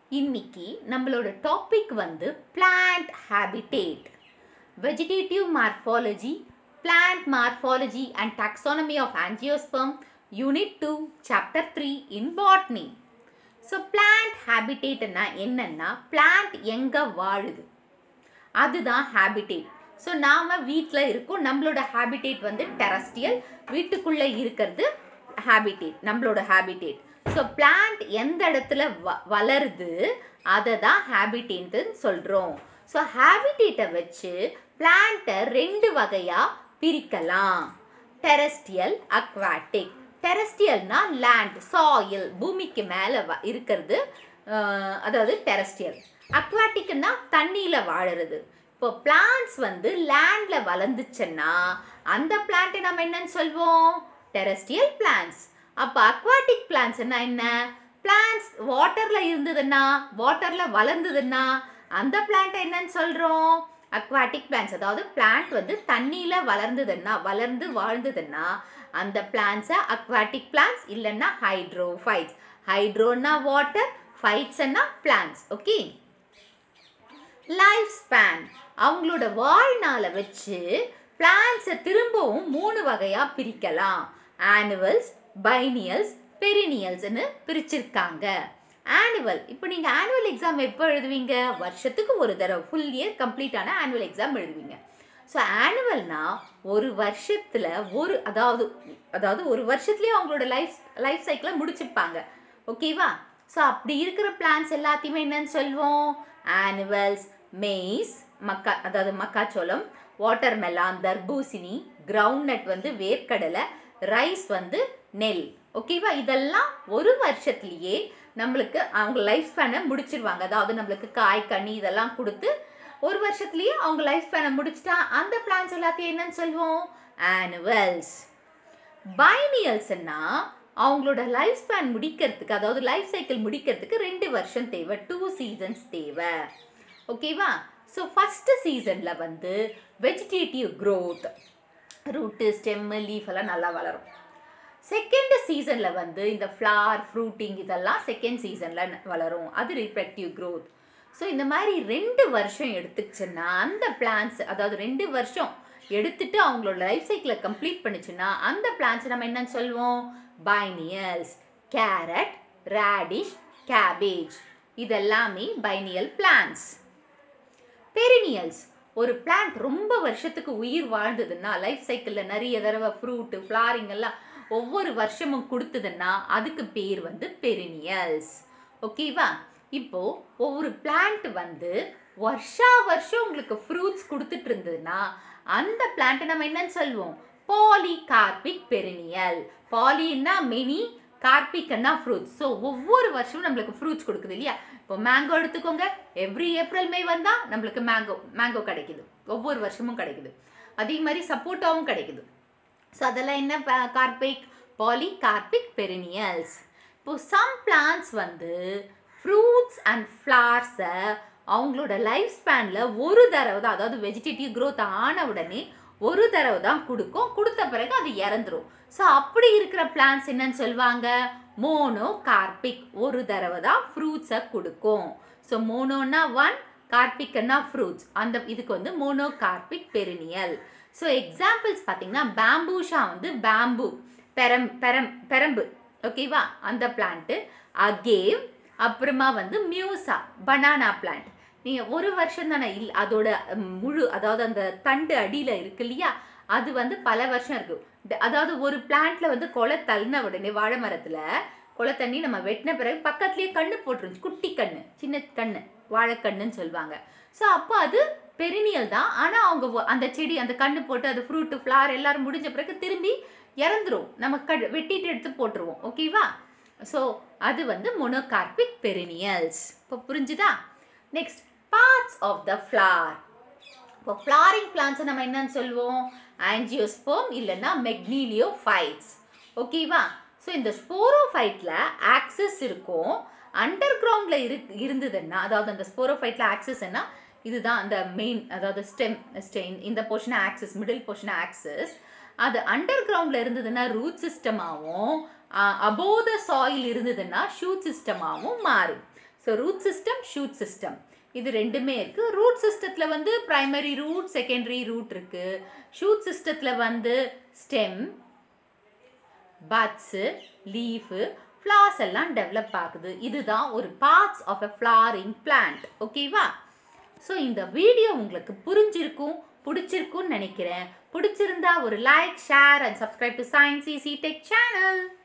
இன்னைக்கு நம்மளோட டாபிக் வந்து plant habitat vegetative morphology plant morphology and taxonomy of angiosperm unit two chapter three in botany so plant ஹேபிடேட்னா என்னன்னா plant எங்கே வாழுது அதுதான் ஹேபிடேட் ஸோ நாம் வீட்டில் இருக்கோம் நம்மளோட ஹேபிடேட் வந்து டெரஸ்டியல் வீட்டுக்குள்ளே இருக்கிறது ஹேபிடேட் நம்மளோட ஹேபிடேட் ஸோ பிளான்ட் எந்த இடத்துல வ வளருது அதை தான் ஹேபிடேட்னு சொல்கிறோம் ஸோ ஹேபிடேட்டை வச்சு பிளான்ட்டை ரெண்டு வகையாக பிரிக்கலாம் டெரஸ்டியல் அக்வாட்டிக் டெரஸ்டியல்னா லேண்ட் சாயில் பூமிக்கு மேலே வ இருக்கிறது அஹ், அதாவது டெரஸ்டியல் அக்வாட்டிக்னா தண்ணியில் வாழுறது இப்போ பிளான்ட்ஸ் வந்து லேண்டில் வளர்ந்துச்சுன்னா அந்த பிளான்ட்டை நம்ம என்னன்னு சொல்வோம் டெரஸ்டியல் பிளான்ட்ஸ் அப்போ அக்வாட்டிக் பிளான்ட்ஸ்னா என்ன பிளான்ட்ஸ் வாட்டரில் இருந்ததுன்னா வாட்டரில் வளர்ந்ததுன்னா அந்த பிளான்ட்டை என்னன்னு சொல்கிறோம் அக்வாட்டிக் பிளான்ட்ஸ் அதாவது பிளான்ட் வந்து தண்ணியில் வளர்ந்ததுன்னா வளர்ந்து வாழ்ந்ததுன்னா அந்த பிளான்ட்ஸை அக்வாட்டிக் பிளான்ட்ஸ் இல்லைன்னா ஹைட்ரோஃபைட்ஸ் ஹைட்ரோன்னா வாட்டர் ஃபைட்ஸ்னா பிளான்ட்ஸ் ஓகே லைஃப் ஸ்பேன் அவங்களோட வாழ்நாளை வச்சு பிளான்ஸை திரும்பவும் மூணு வகையாக பிரிக்கலாம் ஆனுவல்ஸ் பைனியல்ஸ் பெரினியல்ஸ்னு பிரிச்சிருக்காங்க ஆனுவல் இப்போ நீங்கள் ஆனுவல் எக்ஸாம் எப்போ எழுதுவீங்க வருஷத்துக்கு ஒரு தடவை ஃபுல் இயர் கம்ப்ளீட்டான ஆனுவல் எக்ஸாம் எழுதுவீங்க ஸோ ஆனுவல்னா ஒரு வருஷத்தில் ஒரு அதாவது அதாவது ஒரு வருஷத்துலேயே அவங்களோட லைஃப் லைஃப் சைக்கிளை முடிச்சிருப்பாங்க ஓகேவா ஸோ அப்படி இருக்கிற பிளான்ஸ் எல்லாத்தையுமே என்னன்னு சொல்வோம் ஆனுவல்ஸ் மெய்ஸ் மக்கா அதாவது மக்காச்சோளம் வாட்டர் மெலான் தர்பூசணி கிரவுண்ட் நட் வந்து வேர்க்கடலை ரைஸ் வந்து நெல் ஓகேவா இதெல்லாம் ஒரு வருஷத்துலேயே நம்மளுக்கு அவங்க லைஃப் ஸ்பேனை முடிச்சிருவாங்க அதாவது நம்மளுக்கு காய் கனி இதெல்லாம் கொடுத்து ஒரு வருஷத்துலேயே அவங்க லைஃப் ஸ்பேனை முடிச்சிட்டா அந்த பிளான்ஸ் எல்லாத்தையும் என்னன்னு சொல்வோம் ஆனுவல்ஸ் பைனியல்ஸ்னா அவங்களோட லைஃப் ஸ்பேன் முடிக்கிறதுக்கு அதாவது லைஃப் சைக்கிள் முடிக்கிறதுக்கு ரெண்டு வருஷம் தேவை டூ சீசன்ஸ் தேவை ஓகேவா ஸோ ஃபஸ்ட்டு சீசனில் வந்து vegetative growth root stem leaf எல்லாம் நல்லா வளரும் செகண்ட் சீசனில் வந்து இந்த ஃப்ளார் ஃப்ரூட்டிங் இதெல்லாம் செகண்ட் சீசனில் வளரும் அது ரிப்ரக்டிவ் growth ஸோ இந்த மாதிரி ரெண்டு வருஷம் எடுத்துச்சுன்னா அந்த பிளான்ஸ் அதாவது ரெண்டு வருஷம் எடுத்துட்டு அவங்களோட லைஃப் சைக்கிளை கம்ப்ளீட் பண்ணுச்சுன்னா அந்த பிளான்ஸ் நம்ம என்னன்னு சொல்லுவோம் பைனியல்ஸ் கேரட் ரேடிஷ் கேபேஜ் இதெல்லாமே பைனியல் பிளான்ஸ் பெரினியல்ஸ் ஒரு பிளான்ட் ரொம்ப வருஷத்துக்கு உயிர் வாழ்ந்ததுன்னா லைஃப் சைக்கிளில் நிறைய தடவை ஃப்ரூட்டு ஃப்ளாரிங் எல்லாம் ஒவ்வொரு வருஷமும் கொடுத்ததுன்னா அதுக்கு பேர் வந்து பெரினியல்ஸ் ஓகேவா இப்போ ஒவ்வொரு பிளான்ட் வந்து வருஷா வருஷம் உங்களுக்கு ஃப்ரூட்ஸ் கொடுத்துட்டு இருந்ததுன்னா அந்த பிளான்ட்டை நம்ம என்னன்னு சொல்லுவோம் பாலிகார்பிக் பெரினியல் பாலின்னா மெனி கார்பிக்னா ஃப்ரூட்ஸ் ஸோ ஒவ்வொரு வருஷமும் நம்மளுக்கு ஃப்ரூட்ஸ் கொடுக்குது இல்லையா இப்போ மேங்கோ எடுத்துக்கோங்க எவ்ரி ஏப்ரல் மே வந்தால் நம்மளுக்கு மேங்கோ மேங்கோ கிடைக்குது ஒவ்வொரு வருஷமும் கிடைக்குது அதே மாதிரி சப்போட்டாவும் கிடைக்குது ஸோ அதெல்லாம் என்ன கார்பிக் பாலி கார்பிக் பெரினியல்ஸ் இப்போ சம் பிளான்ஸ் வந்து ஃப்ரூட்ஸ் அண்ட் ஃப்ளார்ஸை அவங்களோட லைஃப் ஸ்பேனில் ஒரு தடவை தான் அதாவது வெஜிடேட்டிவ் growth ஆன உடனே ஒரு தடவை தான் கொடுக்கும் கொடுத்த பிறகு அது இறந்துரும் ஸோ அப்படி இருக்கிற பிளான்ஸ் என்னன்னு சொல்லுவாங்க மோனோ கார்பிக் ஒரு தடவை தான் ஃப்ரூட்ஸை கொடுக்கும் ஸோ மோனோனா ஒன் கார்பிக்னா ஃப்ரூட்ஸ் அந்த இதுக்கு வந்து mono carpic perennial so examples பார்த்தீங்கன்னா பேம்பூஷா வந்து பேம்பு பெரம் பெரம் பெரம்பு ஓகேவா அந்த பிளான்ட்டு அகேவ் அப்புறமா வந்து மியூசா பனானா பிளான்ட் நீங்கள் ஒரு வருஷம் தானே இல் அதோட ம், முழு அதாவது அந்த தண்டு அடியில் இருக்கு இல்லையா அது வந்து பல வருஷம் இருக்கு ட- அதாவது ஒரு பிளான்ட்ல வந்து கொலை தள்ளின உடனே வாழை மரத்தில் கொலை தண்ணி நம்ம வெட்டின பிறகு பக்கத்துலேயே கண்ணு போட்டுருந்துச்சு குட்டி கண்ணு சின்ன கண்ணு வாழைக்கண்ணுன்னு சொல்லுவாங்க ஸோ அப்போ அது பெரினியல் தான் ஆனால் அவங்க வ- அந்த செடி அந்த கண்ணு போட்டு அது ஃப்ரூட்டு ஃப்ளார் எல்லாரும் முடிஞ்ச பிறகு திரும்பி இறந்துரும் நம்ம க வெட்டிட்டு எடுத்து போட்டுருவோம் ஓகேவா ஸோ அது வந்து மொனோகார்பிக் பெரினியல்ஸ் இப்போ புரிஞ்சுதா next parts of the flower இப்போ ஃப்ளாரிங் பிளான்ஸை நம்ம என்னன்னு சொல்லுவோம் ஆஞ்சியோஸ்போம் இல்லைன்னா மெக்னீலியோஃபைட்ஸ் ஓகேவா ஸோ இந்த ஸ்போரோஃபைட்டில் ஆக்சஸ் இருக்கும் அண்டர் கிரவுண்டில் இரு இருந்ததுன்னா அதாவது அந்த ஸ்போரோஃபைட்டில் ஆக்சஸ்னா இதுதான் அந்த மெயின் அதாவது ஸ்டெம் ஸ்டெயின் இந்த portion axis middle portion axis அது அண்டர் கிரவுண்டில் இருந்ததுன்னா ரூட் சிஸ்டமாகவும் அபோவ் த சாயில் இருந்ததுன்னா ஷூட் சிஸ்டமாகவும் மாறும் so root system shoot system இது ரெண்டுமே இருக்குது ரூட் சிஸ்டத்தில் வந்து ப்ரைமரி ரூட் செகண்டரி ரூட் இருக்குது ஷூட் சிஸ்டத்தில் வந்து ஸ்டெம் பட்ஸு லீஃபு ஃப்ளார்ஸ் எல்லாம் டெவலப் ஆகுது இதுதான் ஒரு parts of a flowering plant ஓகேவா ஸோ இந்த வீடியோ உங்களுக்கு புரிஞ்சிருக்கும் பிடிச்சிருக்கும்னு நினைக்கிறேன் பிடிச்சிருந்தா ஒரு like share and subscribe to science easy tech channel